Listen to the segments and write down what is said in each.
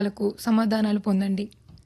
లకు సమాధానాలు పొందండి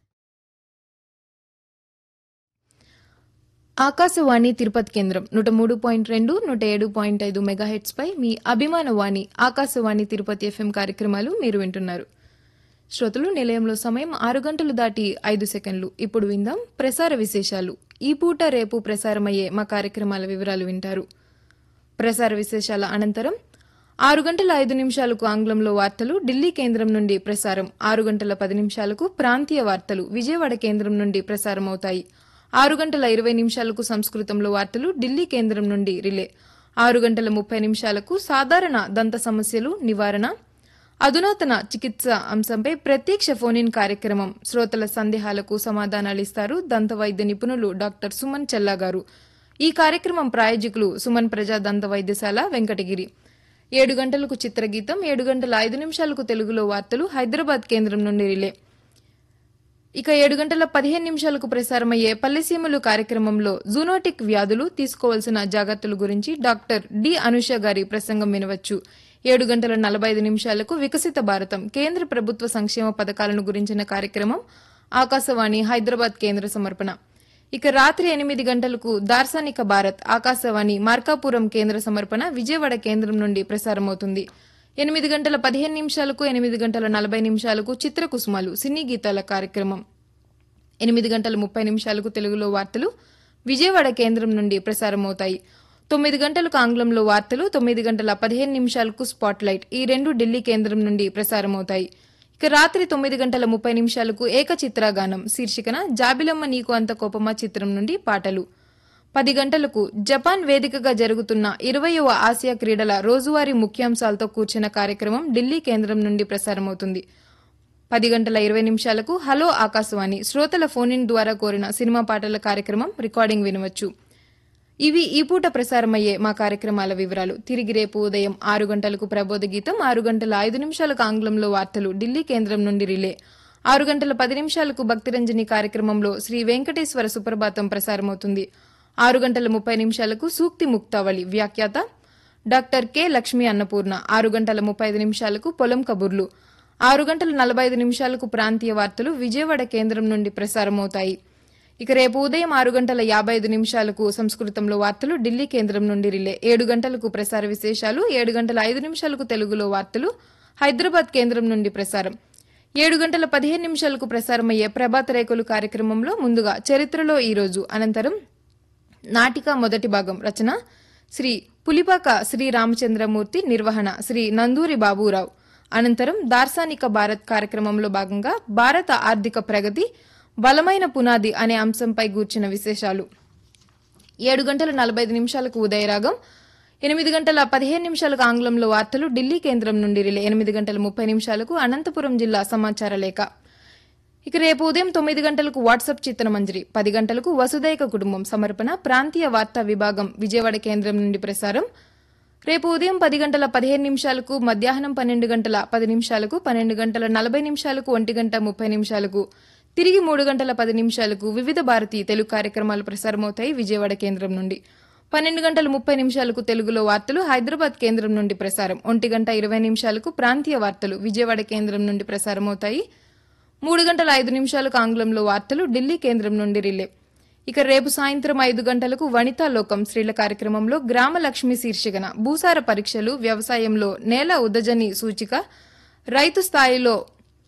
ఆకాశవాణి తిరుపతి కేంద్రం నూట మూడు పాయింట్ రెండు నూట ఏడు పాయింట్ ఐదు మెగాహెట్స్ పై మీ అభిమాన వాణి ఆకాశవాణి తిరుపతి ఎఫ్ఎం కార్యక్రమాలు మీరు వింటున్నారు శ్రోతలు నిలయంలో సమయం ఆరు గంటలు దాటి ఐదు సెకండ్లు ఇప్పుడు విందాం ప్రసార విశేషాలు ఈ పూట రేపు ప్రసారమయ్యే మా కార్యక్రమాల వివరాలు వింటారు ప్రసార విశేషాల అనంతరం ఆరు గంటల ఐదు నిమిషాలకు ఆంగ్లంలో వార్తలు ఢిల్లీ కేంద్రం నుండి ప్రసారం ఆరు గంటల పది నిమిషాలకు ప్రాంతీయ వార్తలు విజయవాడ కేంద్రం నుండి ప్రసారం అవుతాయి ఆరు గంటల ఇరవై నిమిషాలకు సంస్కృతంలో వార్తలు ఢిల్లీ కేంద్రం నుండి రిలే ఆరు గంటల ముప్పై నిమిషాలకు సాధారణ దంత సమస్యలు నివారణ అధునాతన చికిత్స అంశంపై ప్రత్యక్ష ఫోన్ ఇన్ కార్యక్రమం శ్రోతల సందేహాలకు సమాధానాలిస్తారు దంత వైద్య నిపుణులు డాక్టర్ సుమన్ చెల్లా గారు ఈ కార్యక్రమం ప్రాయోజకులు సుమన్ ప్రజా దంత వైద్యశాల వెంకటగిరి ఏడు గంటలకు చిత్రగీతం ఏడు గంటల ఐదు నిమిషాలకు తెలుగులో వార్తలు హైదరాబాద్ కేంద్రం నుండి రిలే ఇక ఏడు గంటల పదిహేను నిమిషాలకు ప్రసారమయ్యే పల్లెసీమలు కార్యక్రమంలో జూనోటిక్ వ్యాధులు తీసుకోవాల్సిన జాగ్రత్తల గురించి డాక్టర్ డి అనుష గారి ప్రసంగం వినవచ్చు ఏడు గంటల నలభై ఐదు నిమిషాలకు వికసిత భారతం కేంద్ర ప్రభుత్వ సంక్షేమ పథకాలను గురించిన కార్యక్రమం ఆకాశవాణి హైదరాబాద్ కేంద్ర సమర్పణ ఇక రాత్రి ఎనిమిది గంటలకు దార్శనిక భారత్ ఆకాశవాణి మార్కాపురం కేంద్ర సమర్పణ విజయవాడ కేంద్రం నుండి ప్రసారమవుతుంది ఎనిమిది గంటల పదిహేను నిమిషాలకు ఎనిమిది గంటల నలభై నిమిషాలకు చిత్రకుసుమాలు సినీ గీతాల కార్యక్రమం ఎనిమిది గంటల ముప్పై నిమిషాలకు తెలుగులో వార్తలు విజయవాడ కేంద్రం నుండి ప్రసారమవుతాయి తొమ్మిది గంటలకు ఆంగ్లంలో వార్తలు తొమ్మిది గంటల పదిహేను నిమిషాలకు స్పాట్లైట్ ఈ రెండు ఢిల్లీ కేంద్రం నుండి ప్రసారమవుతాయి ఇక రాత్రి తొమ్మిది గంటల ముప్పై నిమిషాలకు ఏకచిత్రగానం శీర్షికన జాబిలమ్మ నీకు అంత కోపమా చిత్రం నుండి పాటలు పది గంటలకు జపాన్ వేదికగా జరుగుతున్న ఇరవయవ ఆసియా క్రీడల రోజువారీ ముఖ్యాంశాలతో కూర్చున్న కార్యక్రమం ఢిల్లీ కేంద్రం నుండి ప్రసారమవుతుంది పది గంటల ఇరవై నిమిషాలకు హలో ఆకాశవాణి శ్రోతల ఫోన్ ఇన్ ద్వారా కోరిన సినిమా పాటల కార్యక్రమం రికార్డింగ్ వినవచ్చు ఇవి ఈ పూట ప్రసారమయ్యే మా కార్యక్రమాల వివరాలు తిరిగి రేపు ఉదయం ఆరు గంటలకు ప్రబోధ గీతం ఆరు గంటల ఐదు నిమిషాలకు ఆంగ్లంలో వార్తలు ఢిల్లీ కేంద్రం నుండి రిలే ఆరు గంటల పది నిమిషాలకు భక్తిరంజని కార్యక్రమంలో శ్రీ వెంకటేశ్వర సుప్రభాతం ప్రసారమవుతుంది ఆరు గంటల ముప్పై నిమిషాలకు సూక్తి ముక్తావళి వ్యాఖ్యాత డాక్టర్ కె లక్ష్మీ అన్నపూర్ణ ఆరు గంటల ముప్పై ఐదు నిమిషాలకు పొలం కబుర్లు ఆరు గంటల నలభై ఐదు నిమిషాలకు ప్రాంతీయ వార్తలు విజయవాడ కేంద్రం నుండి ప్రసారమవుతాయి ఇక రేపు ఉదయం ఆరు గంటల యాభై ఐదు నిమిషాలకు సంస్కృతంలో వార్తలు ఢిల్లీ కేంద్రం నుండి రిలే ఏడు గంటలకు ప్రసార విశేషాలు ఏడు గంటల ఐదు నిమిషాలకు తెలుగులో వార్తలు హైదరాబాద్ కేంద్రం నుండి ప్రసారం ఏడు గంటల పదిహేను నిమిషాలకు ప్రసారమయ్యే ప్రభాత రేకులు కార్యక్రమంలో ముందుగా చరిత్రలో ఈ రోజు అనంతరం నాటిక మొదటి భాగం రచన శ్రీ పులిపాక శ్రీ రామచంద్రమూర్తి నిర్వహణ శ్రీ నందూరి బాబురావు అనంతరం దార్శనిక భారత్ కార్యక్రమంలో భాగంగా భారత ఆర్థిక ప్రగతి బలమైన పునాది అనే అంశంపై గూర్చిన విశేషాలు ఏడు గంటల నలభై ఐదు నిమిషాలకు ఉదయరాగం ఎనిమిది గంటల పదిహేను నిమిషాలకు ఆంగ్లంలో వార్తలు ఢిల్లీ కేంద్రం నుండి రిలే ఎనిమిది గంటల ముప్పై నిమిషాలకు అనంతపురం జిల్లా సమాచార లేఖ ఇక రేపు ఉదయం తొమ్మిది గంటలకు వాట్సాప్ చిత్రమంజరి పది గంటలకు వసుదైక కుటుంబం సమర్పణ ప్రాంతీయ వార్తా విభాగం విజయవాడ కేంద్రం నుండి ప్రసారం రేపు ఉదయం పది గంటల పదిహేను నిమిషాలకు మధ్యాహ్నం పన్నెండు గంటల పది నిమిషాలకు పన్నెండు గంటల నలభై నిమిషాలకు ఒంటి గంట ముప్పై నిమిషాలకు తిరిగి మూడు గంటల పది నిమిషాలకు వివిధ భారతి తెలుగు కార్యక్రమాలు ప్రసారమవుతాయి విజయవాడ కేంద్రం నుండి పన్నెండు గంటల ముప్పై నిమిషాలకు తెలుగులో వార్తలు హైదరాబాద్ కేంద్రం నుండి ప్రసారం ఒంటి గంట ఇరవై నిమిషాలకు ప్రాంతీయ వార్తలు విజయవాడ కేంద్రం నుండి ప్రసారమవుతాయి మూడు గంటల ఐదు నిమిషాలకు ఆంగ్లంలో వార్తలు ఢిల్లీ కేంద్రం నుండి రిలే ఇక రేపు సాయంత్రం ఐదు గంటలకు వనితా లోకం స్త్రీల కార్యక్రమంలో గ్రామ లక్ష్మి శీర్షికన భూసార పరీక్షలు వ్యవసాయంలో నేల ఉదజని సూచిక రైతు స్థాయిలో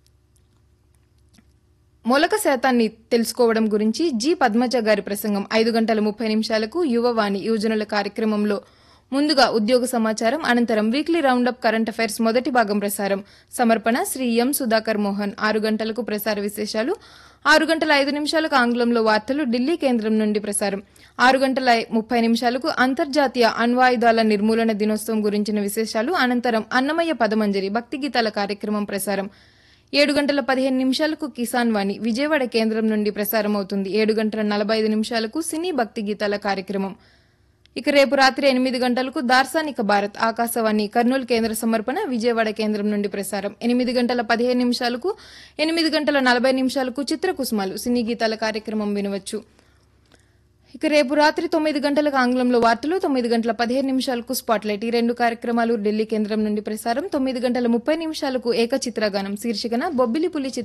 మొలక శాతాన్ని తెలుసుకోవడం గురించి జి పద్మజ గారి ప్రసంగం ఐదు గంటల ముప్పై నిమిషాలకు యువవాణి యువజనుల కార్యక్రమంలో ముందుగా ఉద్యోగ సమాచారం అనంతరం వీక్లీ రౌండప్ కరెంట్ అఫైర్స్ మొదటి భాగం ప్రసారం సమర్పణ శ్రీ ఎం సుధాకర్ మోహన్ ఆరు గంటలకు ప్రసార విశేషాలు ఆరు గంటల ఐదు నిమిషాలకు ఆంగ్లంలో వార్తలు ఢిల్లీ కేంద్రం నుండి ప్రసారం ఆరు గంటల ముప్పై నిమిషాలకు అంతర్జాతీయ అణ్వాయుధాల నిర్మూలన దినోత్సవం గురించిన విశేషాలు అనంతరం అన్నమయ్య పదమంజరి భక్తి గీతాల కార్యక్రమం ప్రసారం ఏడు గంటల పదిహేను నిమిషాలకు కిసాన్ వాణి విజయవాడ కేంద్రం నుండి ప్రసారం అవుతుంది ఏడు గంటల నలభై ఐదు నిమిషాలకు సినీ భక్తి గీతాల కార్యక్రమం ఇక రేపు రాత్రి ఎనిమిది గంటలకు దార్శనిక భారత్ ఆకాశవాణి కర్నూలు కేంద్ర సమర్పణ విజయవాడ కేంద్రం నుండి ప్రసారం ఎనిమిది గంటల పదిహేను నిమిషాలకు ఎనిమిది గంటల నలభై నిమిషాలకు చిత్రకుసుమాలు సినీ గీతాల కార్యక్రమం వినవచ్చు ఇక రేపు రాత్రి తొమ్మిది గంటలకు ఆంగ్లంలో వార్తలు తొమ్మిది గంటల పదిహేను నిమిషాలకు స్పాట్లైట్ ఈ రెండు కార్యక్రమాలు ఢిల్లీ కేంద్రం నుండి ప్రసారం తొమ్మిది గంటల ముప్పై నిమిషాలకు ఏకచిత్రగానం శీర్షికన బొబ్బిలి పులి చిత్రం